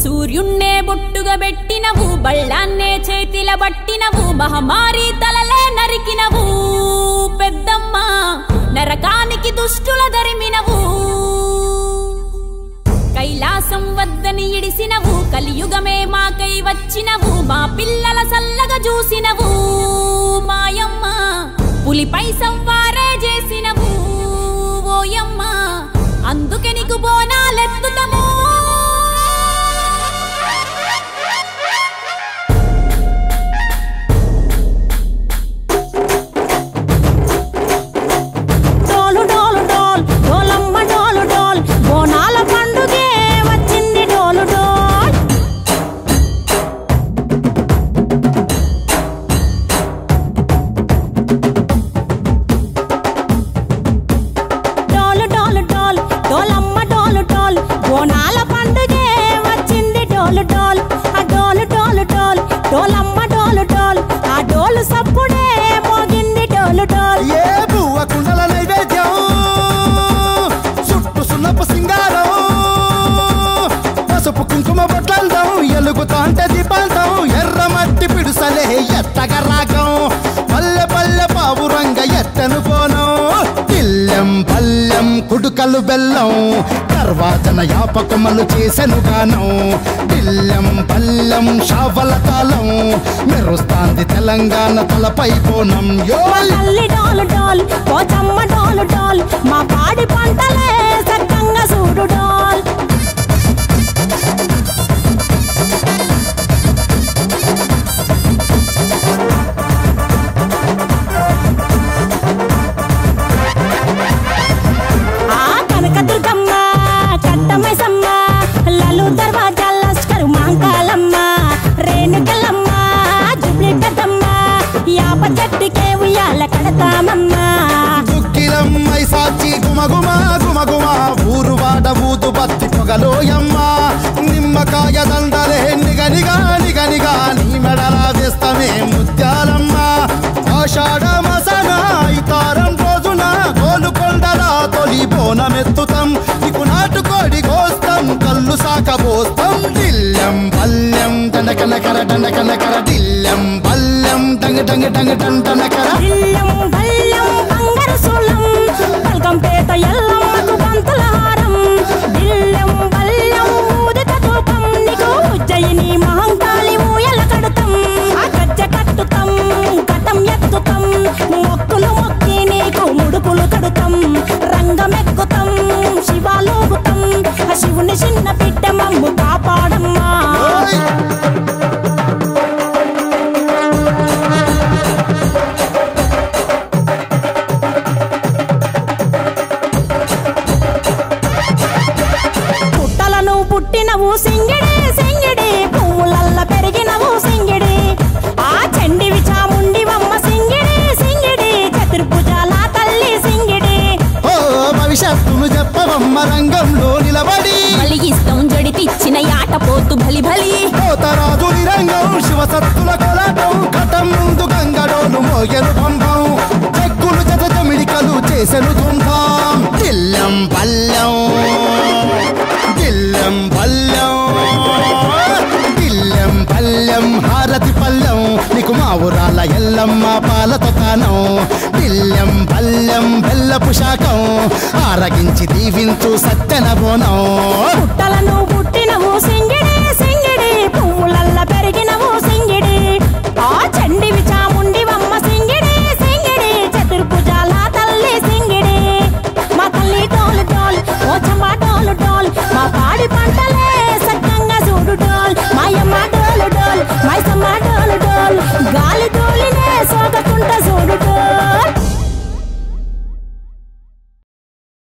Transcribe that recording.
సూర్యున్నే బొట్టుగా పెట్టినవు బళ్ళాన్నే చేతిల పట్టినవు మహమారి తలలే నరికినవు పెద్దమ్మ నరకానికి దుష్టుల దరిమినవు కైలాసం వద్దని ఇడిసినవు కలియుగమే మాకై వచ్చినవు మా పిల్లల సల్లగా చూసినవు మాయమ్మ పులిపై సవ్వారే చేసినవు ఓయమ్మ అందుకే నీకు బోనాలెత్తుతము డోలు డోలు డోల్ డోలమ్మ డోలు డోల్ బోనాల పండుగే వచ్చింది డోలు డోల్ డోలు డోలు డోల్ డోలమ్మ డోలు డోల్ బోనాల పండుగే వచ్చింది డోలు డోల్ ఆ డోలు డోలు డోల్ డోలమ్మ డోలు డోల్ ఆ డోలు సప్పుడే మోగింది డోలు డోల్ ఏ బువ్వ కుండల నైవేద్యం చుట్టు సున్నపు సింగారం పసుపు కుంకుమ బొట్లందం ఎలుగుతాంటే దీపాంతం ఎర్ర మట్టి పిడుసలే ఎత్తగ రాగం పల్లె పల్లె పావురంగ ఎత్తను పోనం ఇల్లెం పల్లెం కుడుకలు బెల్లం తర్వాతన యాపకమలు చేసెను గానం ఇల్లెం పల్లెం షావల తాళం మెరుస్తాంది తెలంగాణ తలపై కోణం యో తల్లి డోలు డోల్ పోచమ్మ డోలు డోల్ మా పాడి పంటలే సక్కంగా చూడు డోల్ ఆ కనకదుర్గమ్మ కట్టమైసమ్మ లలు దర్వాజా లస్కరు మాంకాలమ్మ రేణుకలమ్మ జుబ్లి పెద్దమ్మ యాప చెట్టుకే ఉయ్యాల కడతామమ్మ దుక్కిలమ్మై సాచి గుమగుమ గుమగుమ ఊరు వాడ ఊదు బత్తి పొగలోయమ్మ నిమ్మకాయ దండలే నిగనిగా నిగనిగా నీ మెడల వేస్తమే ముత్యాలమ్మ ఆషాఢ మసన ఇతారం రోజున గోలుకొండల తొలి బోనమెత్తుతాం నీకు నాటుకోడి కోస్తాం కళ్ళు సాకబోస్తాం దిల్లెం పల్లెం దండకనకర దండకనకర దిల్లెం పల్లెం డంగ డంగ డంగ డండనకర ఇల్లం బల్లం బంగారు సోలం బల్కంపేట ఎల్లమ్మకు పంతుల హారం ఇల్లం బల్లం ఊదిత ధూపం నీకు ఉజ్జయిని మహంకాళి ఊయల కడుతాం ఆ గజ్జ కట్టుతాం కటం ఎత్తుతాం మొక్కులు మొక్కి నీకు ముడుపులు కడుతాం రంగమెక్కుతాం శివాలోగుతాం ఆ శివుని చిన్న బిడ్డ మమ్ము కాపాడమ్మా ఓయ్! పుట్టలను పుట్టినవు సింగిడి సింగిడి పువ్వులల్ల పెరిగినవు సింగిడి ఆ చండివి చాముండివమ్మ సింగిడి సింగిడి చతుర్భుజాల తల్లి సింగిడి ఓ భవిష్యత్తును చెప్పవమ్మ రంగంలో నిలబడి బలిగిస్తాం జడితిచ్చిన యాట పోతు బలి బలి కోతరాజు నిరంగం శివసత్తుల కోలాటం ఘటం ముందు గంగడోలు మోగెను పంపం చెక్కులు జత జమిడికలు చేసెను తుంటాం దిల్లం పల్లెం దిల్లం పల్లెం దిల్లం పల్లెం హారతి పల్లెం నీకు మా ఊరాల ఎల్లమ్మ పాలతో కానం దిల్లం పల్లెం బెల్లపు శాఖం ఆరగించి దీవించు సత్తెన బోనం పుట్టలను పుట్టినవు సింగిడి